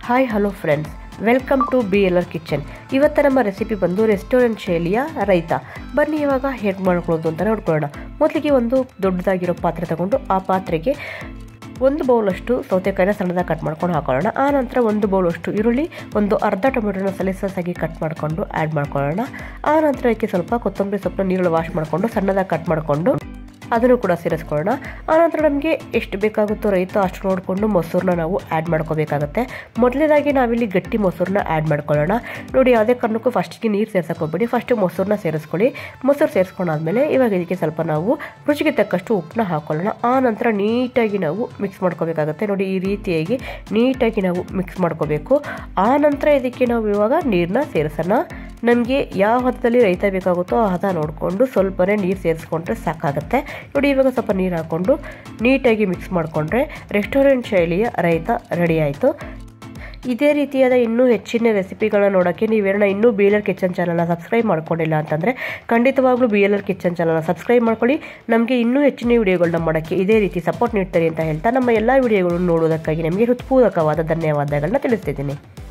hi hello friends welcome to B L R kitchen ಇವತ್ತು ನಮ್ಮ recipe ಬಂದು restaurant ಶೈಲಿಯ ರೈತ ಬನ್ನಿ ಇವಾಗ ಹೇಗೆ ಮಾಡ್ಕೊಳ್ಳೋದು ಅಂತ ನೋಡ್ಕೊಳ್ಳೋಣ ಮೊದಲಿಗೆ ಒಂದು ದೊಡ್ಡದಾಗಿರೋ ಪಾತ್ರೆ ತಗೊಂಡು ಆ ಪಾತ್ರೆಗೆ ಒಂದು ಬೌಲಷ್ಟು ಸೌತೆಕಾಯಿನ ಸಣ್ಣದಾಗಿ ಕಟ್ ಮಾಡ್ಕೊಂಡು ಹಾಕೊಳ್ಳೋಣ ಆ ನಂತರ ಒಂದು ಬೌಲಷ್ಟು ಈರುಳ್ಳಿ ಒಂದು ಅರ್ಧ ಟೊಮೆಟೊನ ಸಲಿಸಸ್ ಆಗಿ ಕಟ್ ಮಾಡಿಕೊಂಡು ಆ್ಯಡ್ ಮಾಡ್ಕೊಳ್ಳೋಣ ಆ ನಂತರ ಇದಕ್ಕೆ ಸ್ವಲ್ಪ ಕೊತ್ತಂಬರಿ ಸೊಪ್ಪನ್ನ ನೀರಲ್ಲಿ ವಾಶ್ ಮಾಡಿಕೊಂಡು ಸಣ್ಣದಾಗಿ ಕಟ್ ಮಾಡಿಕೊಂಡು ಅದನ್ನು ಕೂಡ ಸೇರಿಸ್ಕೊಳ್ಳೋಣ ಆನಂತರ ನಮಗೆ ಎಷ್ಟು ಬೇಕಾಗುತ್ತೋ ರೈತ ಅಷ್ಟು ನೋಡಿಕೊಂಡು ಮೊಸರನ್ನ ನಾವು ಆ್ಯಡ್ ಮಾಡ್ಕೋಬೇಕಾಗತ್ತೆ ಮೊದಲನೇದಾಗಿ ನಾವಿಲ್ಲಿ ಗಟ್ಟಿ ಮೊಸರನ್ನ ಆ್ಯಡ್ ಮಾಡ್ಕೊಳ್ಳೋಣ ನೋಡಿ ಯಾವುದೇ ಕಾರಣಕ್ಕೂ ಫಸ್ಟಿಗೆ ನೀರು ಸೇರ್ಸಕ್ಕೆ ಹೋಗ್ಬೇಡಿ ಫಸ್ಟ್ ಮೊಸರನ್ನ ಸೇರಿಸ್ಕೊಳ್ಳಿ ಮೊಸರು ಸೇರಿಸ್ಕೊಂಡಾದ್ಮೇಲೆ ಇವಾಗ ಇದಕ್ಕೆ ಸ್ವಲ್ಪ ನಾವು ರುಚಿಗೆ ತಕ್ಕಷ್ಟು ಉಪ್ಪನ್ನ ಹಾಕೊಳ್ಳೋಣ ಆ ನಂತರ ನೀಟಾಗಿ ನಾವು ಮಿಕ್ಸ್ ಮಾಡ್ಕೋಬೇಕಾಗತ್ತೆ ನೋಡಿ ಈ ರೀತಿಯಾಗಿ ನೀಟಾಗಿ ನಾವು ಮಿಕ್ಸ್ ಮಾಡ್ಕೋಬೇಕು ಆ ನಂತರ ಇದಕ್ಕೆ ನಾವು ಇವಾಗ ನೀರನ್ನ ಸೇರಿಸೋಣ ನಮಗೆ ಯಾವ ಹದದಲ್ಲಿ ರೈತ ಬೇಕಾಗುತ್ತೋ ಆ ಹದ ನೋಡಿಕೊಂಡು ಸ್ವಲ್ಪನೇ ನೀರು ಸೇರಿಸ್ಕೊಂಡ್ರೆ ಸಾಕಾಗುತ್ತೆ ನೋಡಿ ಇವಾಗ ಸ್ವಲ್ಪ ನೀರು ಹಾಕ್ಕೊಂಡು ನೀಟಾಗಿ ಮಿಕ್ಸ್ ಮಾಡಿಕೊಂಡ್ರೆ ರೆಸ್ಟೋರೆಂಟ್ ಶೈಲಿಯ ರೈತ ರೆಡಿ ಆಯಿತು ಇದೇ ರೀತಿಯಾದ ಇನ್ನೂ ಹೆಚ್ಚಿನ ರೆಸಿಪಿಗಳನ್ನ ನೋಡೋಕ್ಕೆ ನೀವೇನ ಇನ್ನೂ ಬಿ ಎಲ್ ಆರ್ ಕಿಚನ್ ಚಾನಲ್ನ ಸಬ್ಸ್ಕ್ರೈಬ್ ಮಾಡ್ಕೊಂಡಿಲ್ಲ ಅಂತಂದರೆ ಖಂಡಿತವಾಗ್ಲೂ ಬಿ ಎಲ್ ಆರ್ ಕಿಚನ್ ಚಾನಲ್ನ ಸಬ್ಸ್ಕ್ರೈಬ್ ಮಾಡ್ಕೊಳ್ಳಿ ನಮಗೆ ಇನ್ನೂ ಹೆಚ್ಚಿನ ವಿಡಿಯೋಗಳನ್ನ ಮಾಡೋಕ್ಕೆ ಇದೇ ರೀತಿ ಸಪೋರ್ಟ್ ನೀಡ್ತಾರೆ ಅಂತ ಹೇಳ್ತಾ ನಮ್ಮ ಎಲ್ಲ ವಿಡಿಯೋಗಳನ್ನು ನೋಡೋದಕ್ಕಾಗಿ ನಿಮಗೆ ಹೃತ್ಪೂರ್ವಕವಾದ ಧನ್ಯವಾದಗಳನ್ನ ತಿಳಿಸ್ತಿದ್ದೀನಿ